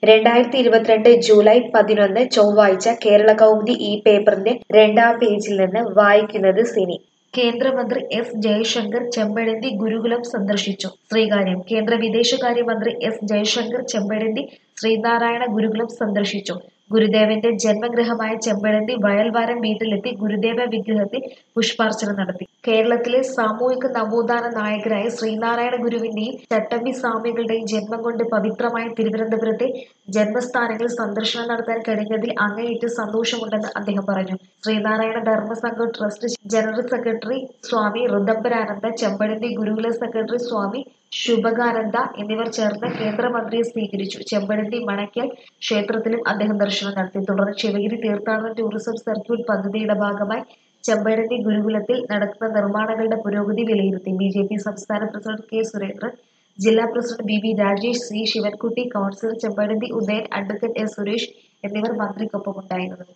രണ്ടായിരത്തി ഇരുപത്തിരണ്ട് ജൂലൈ പതിനൊന്ന് ചൊവ്വാഴ്ച കേരള കൗമുദി ഈ പേപ്പറിന്റെ രണ്ടാം പേജിൽ നിന്ന് വായിക്കുന്നത് സിനി കേന്ദ്രമന്ത്രി എസ് ജയശങ്കർ ചെമ്പഴന്തി ഗുരുകുലം സന്ദർശിച്ചു ശ്രീകാര്യം കേന്ദ്ര വിദേശകാര്യമന്ത്രി എസ് ജയശങ്കർ ചെമ്പഴന്തി ശ്രീനാരായണ ഗുരുകുലം സന്ദർശിച്ചു ഗുരുദേവന്റെ ജന്മഗൃഹമായ ചെമ്പഴന്തി വയൽവാരം വീട്ടിലെത്തി ഗുരുദേവ വിഗ്രഹത്തിൽ പുഷ്പാർച്ചന നടത്തി കേരളത്തിലെ സാമൂഹിക നവോത്ഥാന നായകരായ ശ്രീനാരായണ ഗുരുവിന്റെയും ചട്ടമ്പി സ്വാമികളുടെയും ജന്മം കൊണ്ട് പവിത്രമായ തിരുവനന്തപുരത്തെ ജന്മസ്ഥാനങ്ങളിൽ സന്ദർശനം നടത്താൻ കഴിഞ്ഞതിൽ അങ്ങേയറ്റം സന്തോഷമുണ്ടെന്ന് അദ്ദേഹം പറഞ്ഞു Sreenarayana Dharmasangham trust general secretary Swami Rithambarananda Chempazhanthi Gurukula secretary സ്വാമി ശുഭകാനന്ദ എന്നിവർ ചേർന്ന് കേന്ദ്രമന്ത്രിയെ സ്വീകരിച്ചു ചെമ്പഴന്തി മണയ്ക്കൽ ക്ഷേത്രത്തിലും അദ്ദേഹം ദർശനം നടത്തി തുടർന്ന് ശിവഗിരി തീർത്ഥാടന ടൂറിസം സർക്യൂട്ട് പദ്ധതിയുടെ ഭാഗമായി ചെമ്പഴന്തി ഗുരുകുലത്തിൽ നടക്കുന്ന നിർമ്മാണങ്ങളുടെ പുരോഗതി വിലയിരുത്തി ബി ജെ പി സംസ്ഥാന പ്രസിഡന്റ് കെ സുരേന്ദ്രൻ ജില്ലാ president B V Rajesh C Sivankutty councillor Chempazhanthi Udayan advocate S Suresh എന്നിവർ മന്ത്രിക്കൊപ്പമുണ്ടായിരുന്നു